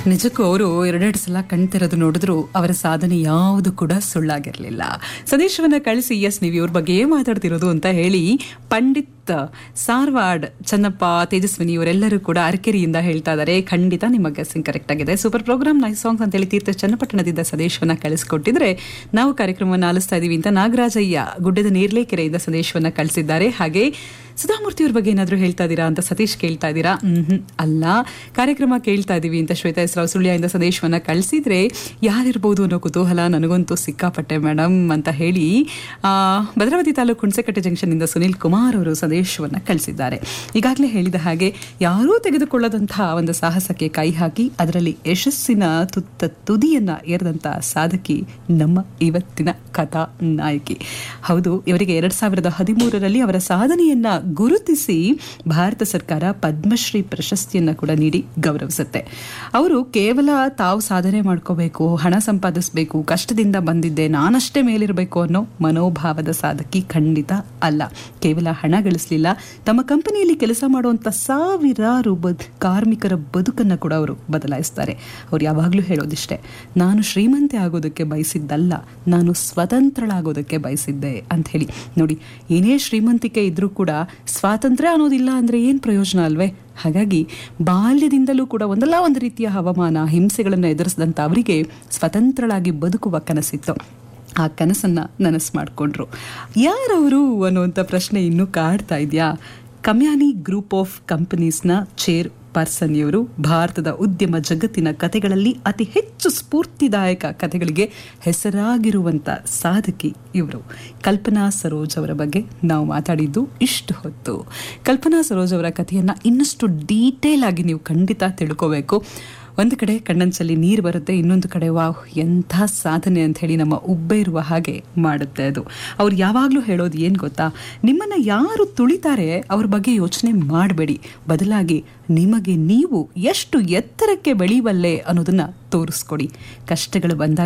ನಿಜಕ್ಕೂ ಅವರು ಎರಡೆರಡು ಸಲ ಕಣ್ತೆರೆದು ನೋಡಿದ್ರು ಅವರ ಸಾಧನೆ ಯಾವುದು ಕೂಡ ಸುಳ್ಳಾಗಿರಲಿಲ್ಲ ಸಂದೇಶವನ್ನ ಕಳಿಸಿ ಎಸ್ ನೀವು ಇವ್ರ ಬಗ್ಗೆ ಏನ್ ಮಾತಾಡ್ತಿರೋದು ಅಂತ ಹೇಳಿ ಪಂಡಿತ್ ಸಾರ್ವಾಡ್ ಚನ್ನಪ್ಪ ತೇಜಸ್ವಿನಿ ಇವರೆಲ್ಲರೂ ಕೂಡ ಅರಕೆರಿಯಿಂದ ಹೇಳ್ತಾ ಇದ್ದಾರೆ ಖಂಡಿತ ನಿಮ್ಮ ಗೆಸ್ಸಿಂಗ್ ಕರೆಕ್ಟ್ ಆಗಿದೆ ಸೂಪರ್ ಪ್ರೋಗ್ರಾಮ್ ನೈಸ್ ಸಾಂಗ್ಸ್ ಅಂತ ಹೇಳಿ ತೀರ್ಥ ಚನ್ನಪಟ್ಟಣದಿಂದ ಸಂದೇಶವನ್ನ ಕಳಿಸ್ಕೊಟ್ಟಿದ್ರೆ ನಾವು ಕಾರ್ಯಕ್ರಮವನ್ನು ಆಲಿಸ್ತಾ ಇದೀವಿ ಅಂತ ನಾಗರಾಜಯ್ಯ ಗುಡ್ಡದ ನೇರ್ಲೇಕೆರೆಯಿಂದ ಸಂದೇಶವನ್ನ ಕಳಿಸಿದ್ದಾರೆ ಹಾಗೆ ಸುಧಾಮೂರ್ತಿ ಅವ್ರ ಬಗ್ಗೆ ಏನಾದರೂ ಹೇಳ್ತಾ ಇದ್ದೀರಾ ಅಂತ ಸತೀಶ್ ಕೇಳ್ತಾ ಇದ್ದೀರಾ ಹ್ಮ್ ಅಲ್ಲ ಕಾರ್ಯಕ್ರಮ ಕೇಳ್ತಾ ಇದೀವಿ ಅಂತ ಶ್ವೇತಾ ಹೆಸರಾವ್ ಸುಳ್ಯದಿಂದ ಸಂದೇಶವನ್ನ ಕಳಿಸಿದ್ರೆ ಯಾರಿರ್ಬೋದು ಅನ್ನೋ ಕುತೂಹಲ ನನಗಂತೂ ಸಿಕ್ಕಾಪಟ್ಟೆ ಮೇಡಮ್ ಅಂತ ಹೇಳಿ ಆ, ಭದ್ರಾವತಿ ತಾಲೂಕು ಹುಣಸೆಕಟ್ಟೆ ಜಂಕ್ಷನ್ನಿಂದ ಸುನಿಲ್ ಕುಮಾರ್ ಅವರು ಸಂದೇಶವನ್ನ ಕಳಿಸಿದ್ದಾರೆ ಈಗಾಗಲೇ ಹೇಳಿದ ಹಾಗೆ ಯಾರೂ ತೆಗೆದುಕೊಳ್ಳದಂತಹ ಒಂದು ಸಾಹಸಕ್ಕೆ ಕೈ ಹಾಕಿ ಅದರಲ್ಲಿ ಯಶಸ್ಸಿನ ತುತ್ತ ತುದಿಯನ್ನ ಏರಿದಂತ ಸಾಧಕಿ ನಮ್ಮ ಇವತ್ತಿನ ಕಥಾ ನಾಯಕಿ ಹೌದು ಇವರಿಗೆ ಎರಡ್ ಸಾವಿರದ ಹದಿಮೂರರಲ್ಲಿ ಅವರ ಸಾಧನೆಯನ್ನ ಗುರುತಿಸಿ ಭಾರತ ಸರ್ಕಾರ ಪದ್ಮಶ್ರೀ ಪ್ರಶಸ್ತಿಯನ್ನ ಕೂಡ ನೀಡಿ ಗೌರವಿಸುತ್ತೆ ಅವರು ಕೇವಲ ತಾವು ಸಾಧನೆ ಮಾಡ್ಕೋಬೇಕು ಹಣ ಸಂಪಾದಿಸಬೇಕು ಕಷ್ಟದಿಂದ ಬಂದಿದ್ದೆ ನಾನಷ್ಟೇ ಮೇಲಿರಬೇಕು ಅನ್ನೋ ಮನೋಭಾವದ ಸಾಧಕಿ ಖಂಡಿತ ಅಲ್ಲ ಕೇವಲ ಹಣ ಗಳಿಸಲಿಲ್ಲ ತಮ್ಮ ಕಂಪನಿಯಲ್ಲಿ ಕೆಲಸ ಮಾಡುವಂತ ಸಾವಿರಾರು ಬದ್ ಕಾರ್ಮಿಕರ ಬದುಕನ್ನ ಕೂಡ ಅವರು ಬದಲಾಯಿಸ್ತಾರೆ ಅವ್ರು ಯಾವಾಗಲೂ ಹೇಳೋದಿಷ್ಟೇ ನಾನು ಶ್ರೀಮಂತೆ ಆಗೋದಕ್ಕೆ ಬಯಸಿದ್ದಲ್ಲ ನಾನು ಸ್ವತಂತ್ರಳಾಗೋದಕ್ಕೆ ಬಯಸಿದ್ದೆ ಅಂತ ಹೇಳಿ ನೋಡಿ ಏನೇ ಶ್ರೀಮಂತಿಕೆ ಇದ್ರೂ ಕೂಡ ಸ್ವಾತಂತ್ರ್ಯ ಅನ್ನೋದಿಲ್ಲ ಅಂದ್ರೆ ಏನ್ ಪ್ರಯೋಜನ ಅಲ್ವೇ ಹಾಗಾಗಿ ಬಾಲ್ಯದಿಂದಲೂ ಕೂಡ ಒಂದಲ್ಲ ಒಂದು ರೀತಿಯ ಹವಾಮಾನ ಹಿಂಸೆಗಳನ್ನು ಎದುರಿಸಿದಂಥ ಅವರಿಗೆ ಸ್ವತಂತ್ರಳಾಗಿ ಬದುಕುವ ಕನಸಿತ್ತು ಆ ಕನಸನ್ನ ನನಸು ಮಾಡಿಕೊಂಡ್ರು ಯಾರವರು ಅನ್ನುವಂಥ ಪ್ರಶ್ನೆ ಇನ್ನೂ ಕಾಡ್ತಾ ಇದೆಯಾ ಕಮ್ಯಾನಿ ಗ್ರೂಪ್ ಆಫ್ ಕಂಪನೀಸ್ನ ಚೇರ್ ಪರ್ಸನ್ ಇವರು ಭಾರತದ ಉದ್ಯಮ ಜಗತ್ತಿನ ಕಥೆಗಳಲ್ಲಿ ಅತಿ ಹೆಚ್ಚು ಸ್ಫೂರ್ತಿದಾಯಕ ಕಥೆಗಳಿಗೆ ಹೆಸರಾಗಿರುವಂತ ಸಾಧಕಿ ಇವರು ಕಲ್ಪನಾ ಸರೋಜ್ ಅವರ ಬಗ್ಗೆ ನಾವು ಮಾತಾಡಿದ್ದು ಇಷ್ಟು ಹೊತ್ತು ಕಲ್ಪನಾ ಸರೋಜ್ ಅವರ ಕಥೆಯನ್ನ ಇನ್ನಷ್ಟು ಡೀಟೇಲ್ ಆಗಿ ನೀವು ಖಂಡಿತ ತಿಳ್ಕೋಬೇಕು ಒಂದು ಕಡೆ ಕಣ್ಣಂಚಲ್ಲಿ ನೀರು ಬರುತ್ತೆ ಇನ್ನೊಂದು ಕಡೆ ವಾವ್ ಎಂಥ ಸಾಧನೆ ಅಂತ ಹೇಳಿ ನಮ್ಮ ಉಬ್ಬೆ ಇರುವ ಹಾಗೆ ಮಾಡುತ್ತೆ ಅದು ಅವ್ರು ಯಾವಾಗಲೂ ಹೇಳೋದು ಏನು ಗೊತ್ತಾ ನಿಮ್ಮನ್ನ ಯಾರು ತುಳಿತಾರೆ ಅವ್ರ ಬಗ್ಗೆ ಯೋಚನೆ ಮಾಡಬೇಡಿ ಬದಲಾಗಿ ನಿಮಗೆ ನೀವು ಎಷ್ಟು ಎತ್ತರಕ್ಕೆ ಬೆಳೆಯುವಲ್ಲೆ ಅನ್ನೋದನ್ನ ತೋರಿಸ್ಕೊಡಿ ಕಷ್ಟಗಳು ಬಂದಾಗ